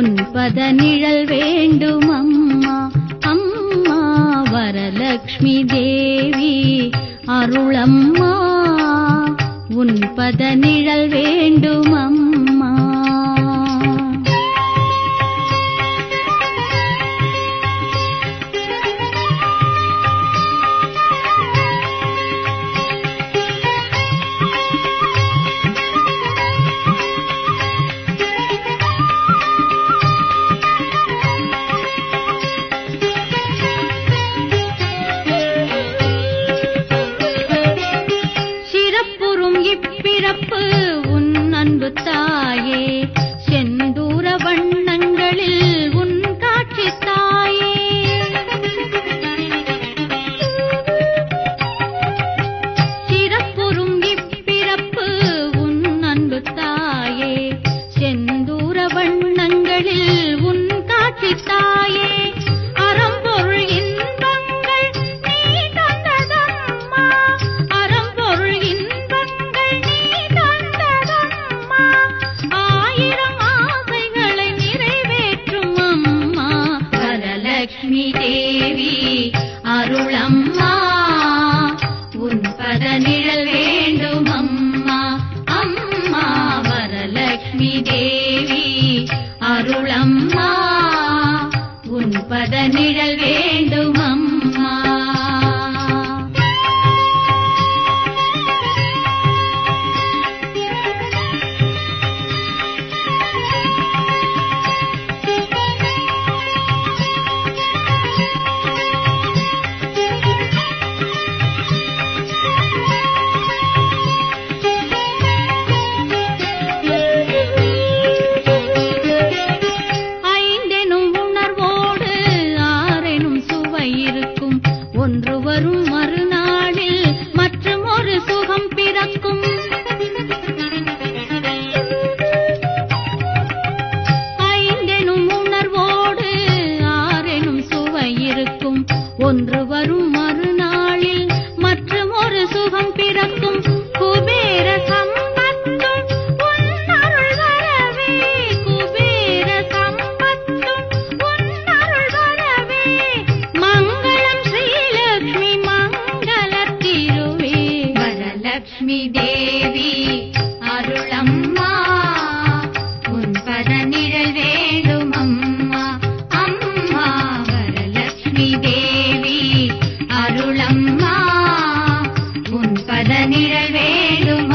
உன் பத நிழல் வேண்டும் அம்மா அம்மா வரலக்ஷ்மி தேவி அருளம்மா உன் பத நிழல் வேண்டும் அம்மா சிறப்புறும் இப்பிறப்பு உன் அன்பு தாயே செந்தூர வண்ணங்களில் உன் காட்சி தாயே சிறப்புறும் இப்பிறப்பு உன் அன்பு தாயே செந்தூர வண்ணங்களில் உன் காட்சி தாயே அறம்பொருள் இன்பங்கள் நீ தந்ததம்மா அறம்பொருள் இன்பங்கள் நீ தந்ததம்மா ஆயிரம் ஆசைகளை நிறைவேற்றும் அம்மா வரலக்ஷ்மி தேவி அருளம்மா உன் பத நிழல் வேண்டும் அம்மா அம்மா வரலக்ஷ்மி தேவி அருளம்மா உன் பத நிழல் வேண்டும் அம்மா ஐந்தெனும் உணர்வோடு ஆறெனும் சுவை இருக்கும் ஒன்று வரும் மறுநாளில் மற்றும் ஒரு சுகம் பிறக்கும் ஐந்தெனும் உணர்வோடு ஆறெனும் சுவை இருக்கும் ஒன்று வரும் மறுநாளில் மற்றும் ஒரு சுகம் பிறக்கும் குபேர சம்பத்தும் உன் அருள் வரவே குபேர சம்பத்தும் உன் அருள் வரவே மங்களம் ஸ்ரீலக்ஷ்மி மங்கள திருவே வரலக்ஷ்மி தேவி அருளம்மா உன் பத நிழல் வேண்டும் அம்மா அம்மா வரலக்ஷ்மி தேவி அருளம்மா உன் பத நிழல் வேண்டும்